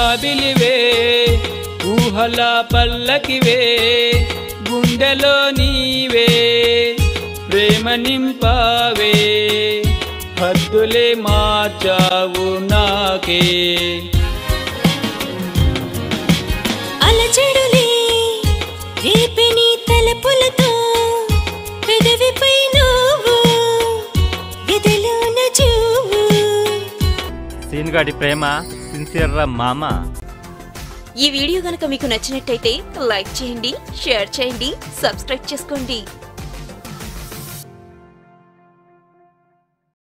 జాబిలివే ఊహల పల్లకివే గుండెలో నీవే ప్రేమ నింపావే హద్దులే మార్చావు నాకే అలజడులే రేపే నీ తలపులతో పెదవిపై నువ్వు ఎదలోన చూవు సీనుగాడి ప్రేమ సిన్సియర్ రా మామ ఈ వీడియో గనక మీకు నచ్చినట్టయితే లైక్ చేయండి షేర్ చేయండి సబ్స్క్రైబ్ చేసుకోండి